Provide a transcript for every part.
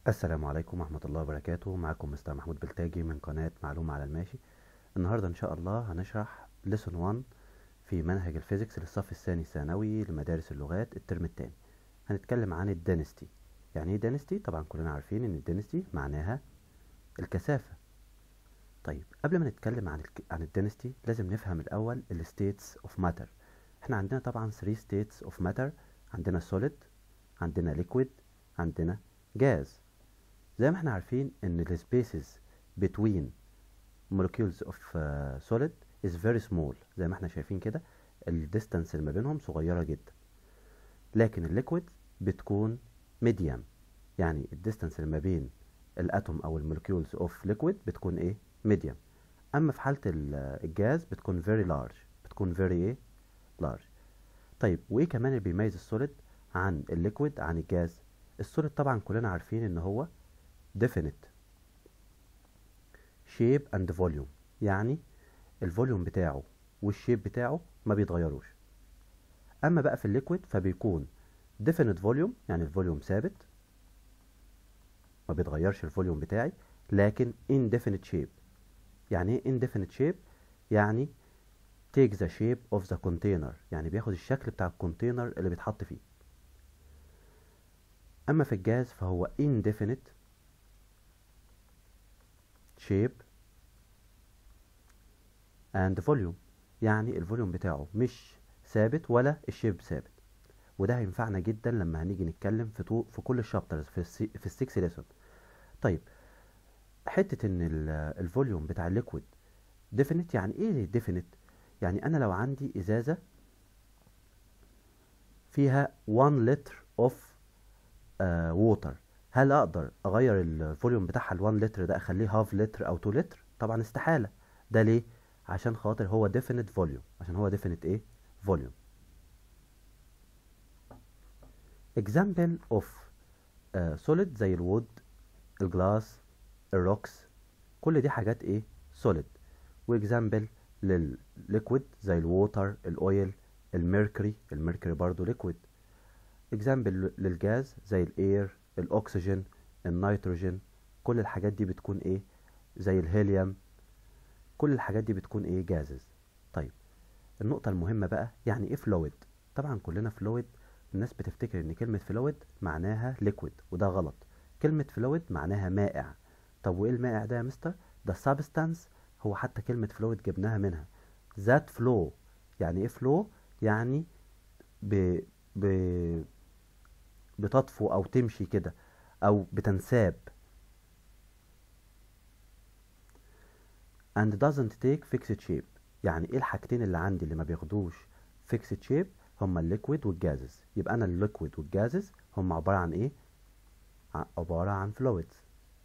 السلام عليكم ورحمة الله وبركاته معكم مستر محمود بلتاجي من قناة معلومة على الماشي النهاردة إن شاء الله هنشرح لسون 1 في منهج الفيزيكس للصف الثاني ثانوي لمدارس اللغات الترم الثاني هنتكلم عن الدينستي يعني ايه دينستي؟ طبعا كلنا عارفين ان الدينستي معناها الكثافة طيب قبل ما نتكلم عن الك... عن الدينستي لازم نفهم الأول الستيتس اوف ماتر احنا عندنا طبعا 3 ستيتس اوف ماتر عندنا solid عندنا liquid عندنا gas زي ما احنا عارفين ان ال spaces between molecules of uh, solid is very small زي ما احنا شايفين كده ال distance اللي ما بينهم صغيرة جدا لكن الليكويد بتكون medium يعني ال distance اللي ما بين الاتوم او المولكيولز اوف ليكويد بتكون ايه medium اما في حالة الجاز بتكون very large بتكون very ايه large طيب وايه كمان اللي بيميز السوليد عن الليكويد عن الجاز السوليد طبعا كلنا عارفين ان هو definite shape and volume يعني الفوليوم بتاعه والشيب بتاعه ما بيتغيروش اما بقى في الليكويد فبيكون definite volume يعني الفوليوم ثابت ما بيتغيرش الفوليوم بتاعي لكن indefinite shape يعني ايه indefinite shape يعني take the shape of the container يعني بياخد الشكل بتاع الكونتينر اللي بيتحط فيه اما في الجاز فهو indefinite shape and volume يعني الفوليوم بتاعه مش ثابت ولا الشيب ثابت وده هينفعنا جدا لما هنيجي نتكلم في طو في كل الشابترز في السي في السكس ليسون طيب حته ان الفوليوم بتاع الليكويد ديفينيت يعني ايه ديفينيت يعني انا لو عندي ازازه فيها 1 لتر اوف ووتر هل اقدر اغير الفوليوم بتاعها ال 1 لتر ده اخليه هاف لتر او 2 لتر طبعا استحاله ده ليه عشان خاطر هو definite volume عشان هو definite ايه volume example of uh, solid زي الوود الجلاس الروكس كل دي حاجات ايه solid واكزامبل للليكويد زي الووتر الاويل الميركوري الميركوري برضو ليكويد اكزامبل للجاز زي الاير الاكسجين النيتروجين كل الحاجات دي بتكون ايه زي الهيليوم كل الحاجات دي بتكون ايه جازز طيب النقطة المهمة بقى يعني ايه فلويد طبعا كلنا فلويد الناس بتفتكر ان كلمة فلويد معناها ليكويد وده غلط كلمة فلويد معناها مائع طب وايه المائع ده يا مستر ده سابستانس هو حتى كلمة فلويد جبناها منها ذات فلو يعني ايه فلو يعني ب... ب... بتطفو او تمشي كده او بتنساب and doesn't take fixed shape يعني ايه الحاجتين اللي عندي اللي ما بياخدوش fixed shape هما الليكويد والجازز يبقى انا الليكويد والجازز هما عبارة عن ايه عبارة عن fluids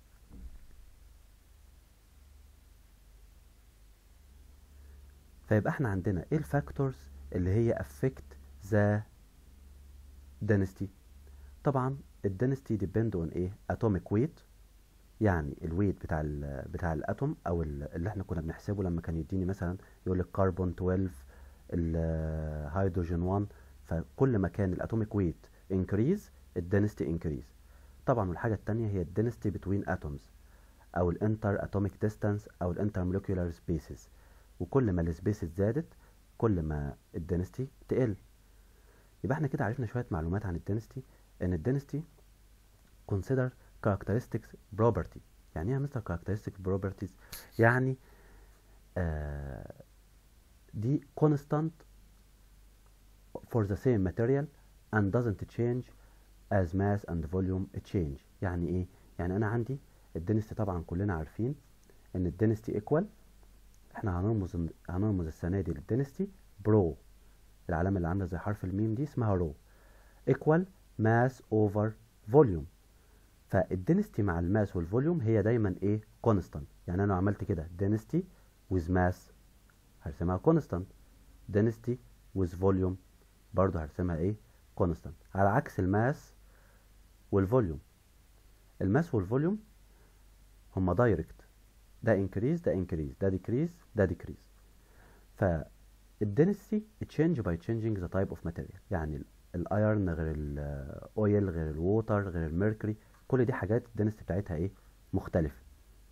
فيبقى احنا عندنا ايه الفاكتورز اللي هي affect the density طبعا الدنستي depend on ايه atomic weight يعني الويت بتاع ال بتاع الاتوم او اللي احنا كنا بنحسبه لما كان يديني مثلا يقول لك كربون 12 الهيدروجين 1 فكل ما كان الاتوميك ويت انكريز الدنستي انكريز طبعا والحاجه الثانيه هي الدنستي بتوين اتومز او الانتر اتوميك ديستانس او الانتر مولكيولار سبيسز وكل ما السبيسز زادت كل ما الدنستي تقل يبقى احنا كده عرفنا شويه معلومات عن الدنستي ان الدنستي consider characteristics property يعني ايه مستر characteristic properties يعني آه دي constant for the same material and doesn't change as mass and volume change يعني ايه يعني انا عندي الدنستي طبعا كلنا عارفين ان الدنستي equal احنا هنرمز هنرمز السنه دي للدنستي برو العلامه اللي عامله زي حرف الميم دي اسمها رو equal mass over volume فالدنستي مع الماس والفوليوم هي دايما ايه كونستانت يعني انا لو عملت كده دنستي with ماس هرسمها كونستانت دنستي with فوليوم برضه هرسمها ايه كونستانت على عكس الماس والفوليوم الماس والفوليوم هما دايركت ده انكريز ده انكريز ده ديكريز ده ديكريز فالدنستي تشينج باي تشينجينج ذا تايب اوف ماتيريال يعني الايرن غير الاويل غير الووتر غير الميركوري كل دي حاجات الدنسيتي بتاعتها ايه مختلفة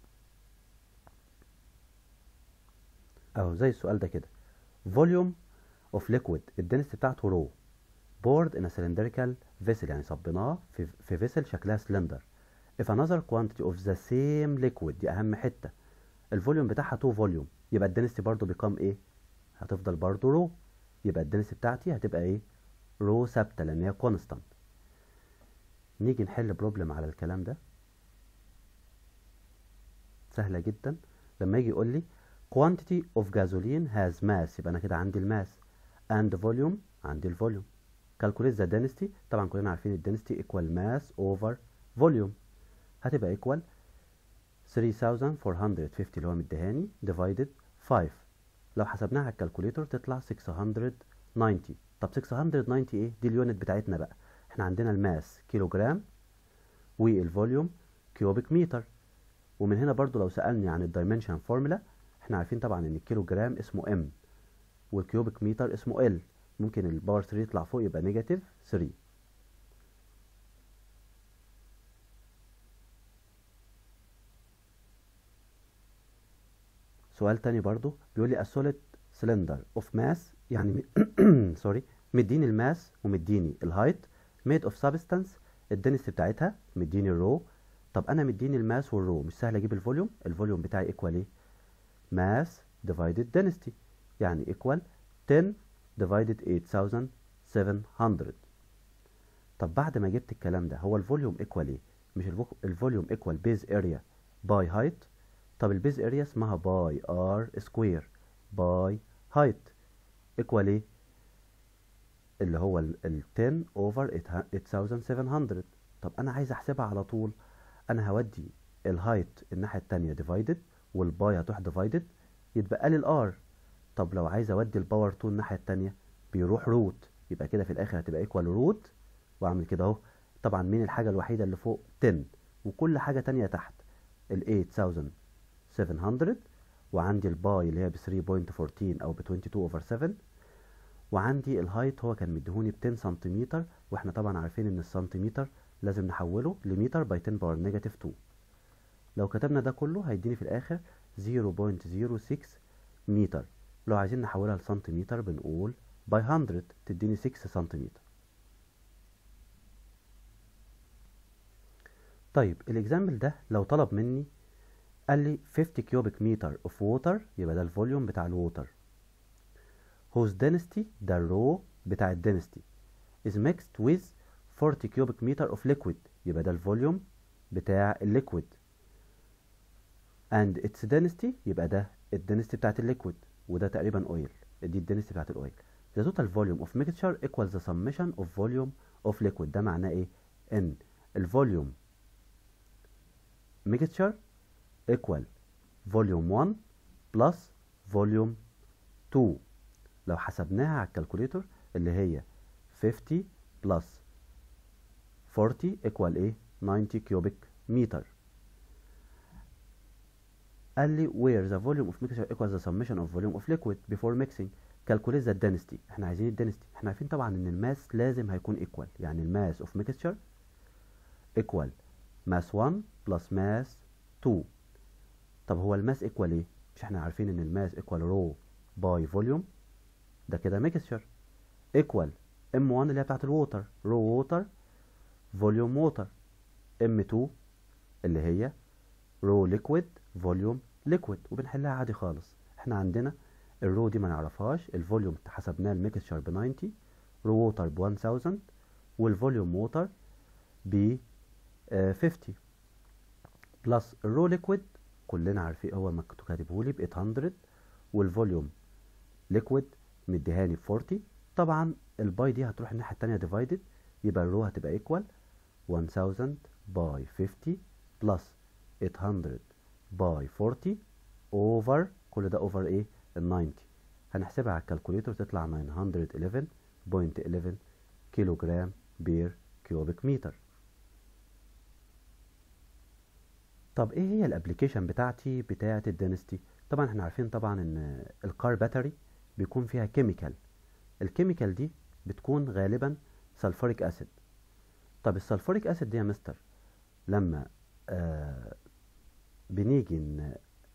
اهو زي السؤال ده كده volume of liquid الدنسيتي بتاعته رو poured in a cylindrical vessel يعني صبيناه في في فيسل شكلها سلندر if another quantity of the same liquid دي اهم حتة الفوليوم بتاعها 2 فوليوم يبقى الدنسيتي برضو بيقام ايه هتفضل برضو رو يبقى الدنسيتي بتاعتي هتبقى ايه رو ثابته لان هي كونستانت نيجي نحل بروبلم على الكلام ده سهله جدا لما يجي يقول لي quantity of gasoline has mass يبقى انا كده عندي الماس and volume عندي الفوليوم calculate the density طبعا كلنا عارفين الدنسيتي equal mass over volume هتبقى equal 3450 اللي هو مديهاني divided 5 لو حسبناها على الكالكوليتر تطلع 690 طب 690 ايه دي اليونت بتاعتنا بقى احنا عندنا الماس كيلو جرام والفوليوم كيوبيك متر ومن هنا برضو لو سألني عن الدايمنشن فورمولا احنا عارفين طبعا ان الكيلو جرام اسمه ام والكيوبيك متر اسمه ال ممكن الباور 3 يطلع فوق يبقى نيجاتيف 3 سؤال تاني برضو بيقول لي a solid cylinder of mass يعني سوري مديني الماس ومديني الهايت made of substance الدنسيتي بتاعتها مديني الرو طب انا مديني الماس والرو مش سهل اجيب الفوليوم الفوليوم بتاعي ايكوال ايه ماس divided density يعني equal 10 divided 8700 طب بعد ما جبت الكلام ده هو الفوليوم ايكوال ايه مش الفوليوم ايكوال بيز اريا باي هايت طب البيز اريا اسمها باي ار سكوير باي هايت ايكوال ايه اللي هو ال 10 اوفر 8700 طب انا عايز احسبها على طول انا هودي الهايت الناحيه التانية ديفايدد والباي هتروح ديفايدد يتبقى لي الار طب لو عايز اودي الباور 2 الناحيه التانية بيروح روت يبقى كده في الاخر هتبقى ايكوال روت واعمل كده اهو طبعا مين الحاجه الوحيده اللي فوق 10 وكل حاجه تانية تحت ال 8700 وعندي الباي اللي هي ب 3.14 او ب 22 اوفر 7 وعندي الهايت هو كان مديهوني ب 10 سنتيمتر واحنا طبعا عارفين ان السنتيمتر لازم نحوله لمتر باي 10 باور نيجاتيف 2 لو كتبنا ده كله هيديني في الاخر 0.06 متر لو عايزين نحولها لسنتيمتر بنقول باي 100 تديني 6 سنتيمتر طيب الاكزامبل ده لو طلب مني قال لي 50 كيوبيك متر اوف ووتر يبقى ده الفوليوم بتاع الووتر whose density ده الرو بتاع الدنسيتي is mixed with 40 cubic meter of liquid يبقى ده الفوليوم بتاع الليكويد and its density يبقى ده الدنسيتي بتاعت الليكويد وده تقريبا اويل دي الدنسيتي بتاعت الاويل the total volume of mixture equals the summation of volume of liquid ده معناه ايه ان الفوليوم mixture equal volume 1 plus volume 2 لو حسبناها على الكالكوليتر اللي هي 50 plus 40 equal ايه 90 كيوبيك متر قال لي where the volume of mixture equals the summation of volume of liquid before mixing calculate the density احنا عايزين الدنسيتي احنا عارفين طبعا ان الماس لازم هيكون equal يعني الماس of mixture equal mass 1 plus mass 2 طب هو الماس equal ايه مش احنا عارفين ان الماس equal rho by volume ده كده mixture equal m1 اللي هي بتاعت الووتر رو ووتر فوليوم ووتر m2 اللي هي رو ليكويد فوليوم ليكويد وبنحلها عادي خالص احنا عندنا الرو دي ما نعرفهاش الفوليوم حسبناه الميكستشر ب 90 رو ووتر ب 1000 والفوليوم ووتر ب 50 بلس الرو ليكويد كلنا عارفين هو مكتوب كاتبهولي ب 800 والفوليوم ليكويد مديهاني ب 40 طبعا الباي دي هتروح الناحيه التانية ديفايدد يبقى الرو هتبقى ايكوال 1000 باي 50 بلس 800 باي 40 اوفر كل ده اوفر ايه ال 90 هنحسبها على الكالكوليتر تطلع 911.11 كيلو جرام بير كيوبيك متر طب ايه هي الابليكيشن بتاعتي بتاعه الدنستي طبعا احنا عارفين طبعا ان الكار باتري بيكون فيها كيميكال الكيميكال دي بتكون غالبا سلفوريك اسيد طب السلفوريك اسيد دي يا مستر لما آه بنيجي ن-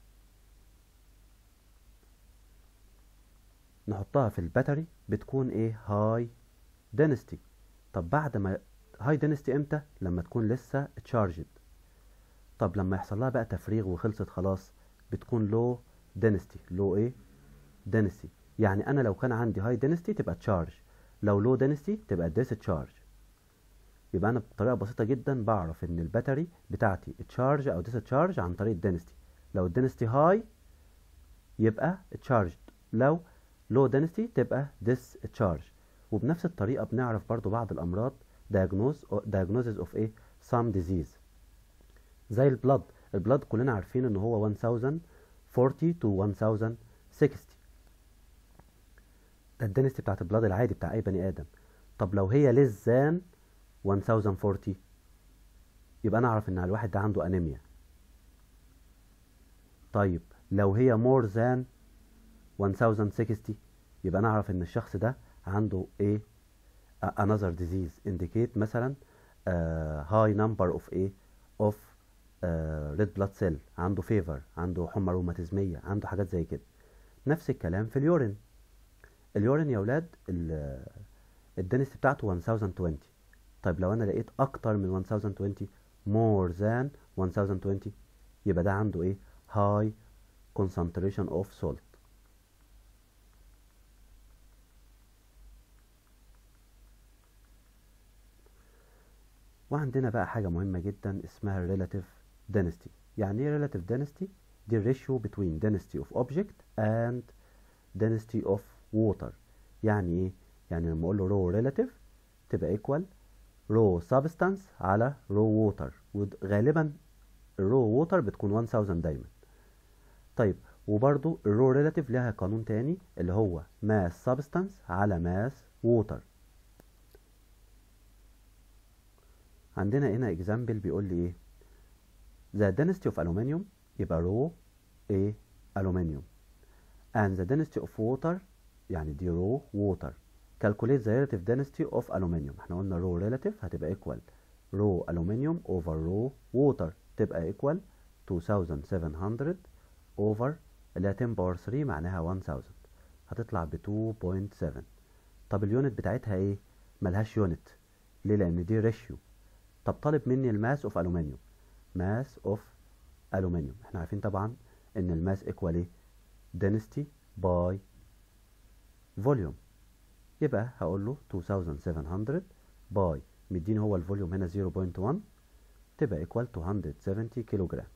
نحطها في الباتري بتكون ايه هاي density طب بعد ما هاي density امتى لما تكون لسه تشارجد طب لما يحصل لها بقى تفريغ وخلصت خلاص بتكون low density low ايه density يعني انا لو كان عندي high density تبقى تشارج لو low density تبقى discharge يبقى انا بطريقه بسيطه جدا بعرف ان الباتري بتاعتي تشارج او discharge عن طريق الدنستي لو الدنستي هاي يبقى تشارجد لو low density تبقى discharge وبنفس الطريقه بنعرف برضو بعض الامراض diagnose diagnosis of ايه some disease زي البلد البلد كلنا عارفين ان هو 1040 to 1060 ده الدنستي بتاعت البلد العادي بتاع اي بني ادم طب لو هي less than 1040 يبقى انا اعرف ان الواحد ده عنده انيميا طيب لو هي more than 1060 يبقى انا اعرف ان الشخص ده عنده ايه a- another disease indicate مثلا uh, high number of ايه of uh, red blood cell عنده fever عنده حمى روماتيزمية عنده حاجات زي كده نفس الكلام في اليورين اليورين يا ولاد ال- الدنس بتاعته 1020 طيب لو انا لقيت اكتر من 1020 more than 1020 يبقى ده عنده ايه high concentration of salt وعندنا بقى حاجة مهمة جدا اسمها relative density يعني ايه relative density دي الريشيو between density of object and density of water يعني ايه يعني لما اقول له رو relative تبقى equal رو substance على رو water وغالبا الرو water بتكون 1000 دايما طيب وبرضو الرو relative لها قانون تاني اللي هو mass substance على mass water عندنا هنا example بيقول لي ايه the density of aluminum يبقى رو a aluminum and the density of water يعني دي رو water calculate the relative density of aluminum احنا قلنا رو relative هتبقى equal رو aluminum over رو water تبقى equal 2700 over اللي هي 10 باور 3 معناها 1000 هتطلع ب 2.7 طب اليونت بتاعتها ايه ملهاش يونت ليه لان دي ريشيو طب طالب مني الماس اوف الومنيوم ماس اوف الومنيوم احنا عارفين طبعا ان الماس ايكوال ايه density باي فوليوم يبقى هقول له 2700 باي مديني هو الفوليوم هنا 0.1 تبقى ايكوال 270 كيلو جرام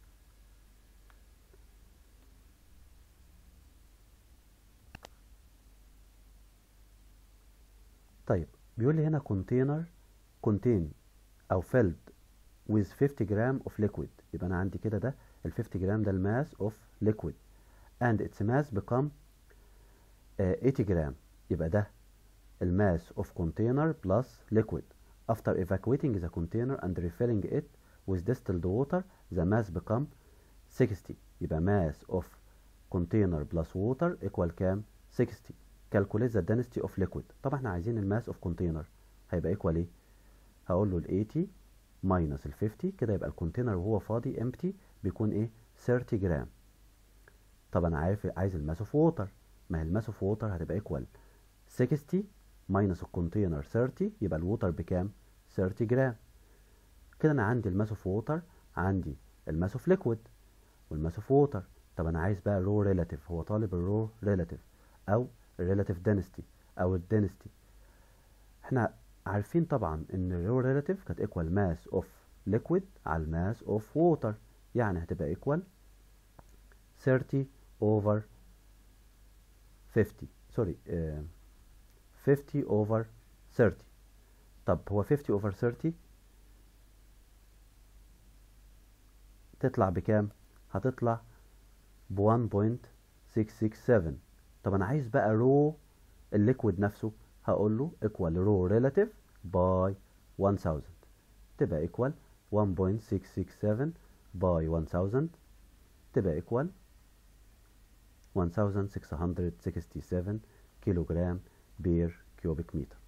طيب بيقول لي هنا container contain او filled with 50 جرام of liquid يبقى انا عندي كده ده ال 50 جرام ده الماس of liquid and its mass become uh, 80 جرام يبقى ده الماس of container plus liquid after evacuating the container and refilling it with distilled water the mass become 60 يبقى mass of container plus water equal كام 60 calculate the density of liquid طبعا احنا عايزين الماس of container هيبقى equal ايه هقول له ال 80 minus ال 50 كده يبقى الكونتينر وهو فاضي empty بيكون ايه 30 جرام طب انا عارف عايز الماس اوف ووتر ما هي الماس اوف ووتر هتبقى ايكوال 60 ماينس الكونتينر 30 يبقى الووتر بكام 30 جرام كده انا عندي الماس اوف ووتر عندي الماس اوف ليكويد والماس اوف ووتر طب انا عايز بقى رو ريلاتيف هو طالب الرو ريلاتيف او الريلاتيف دنستي او الدنستي احنا عارفين طبعا ان الرو ريلاتيف كانت ايكوال ماس اوف ليكويد على الماس اوف ووتر يعني هتبقى ايكوال 30 over 50 سوري uh, 50 over 30 طب هو 50 over 30 تطلع بكام هتطلع ب 1.667 طب انا عايز بقى رو الليكويد نفسه هقول له equal رو relative by 1000 تبقى equal 1.667 by 1000 تبقى equal 1667 كيلو جرام بير كيوبيك متر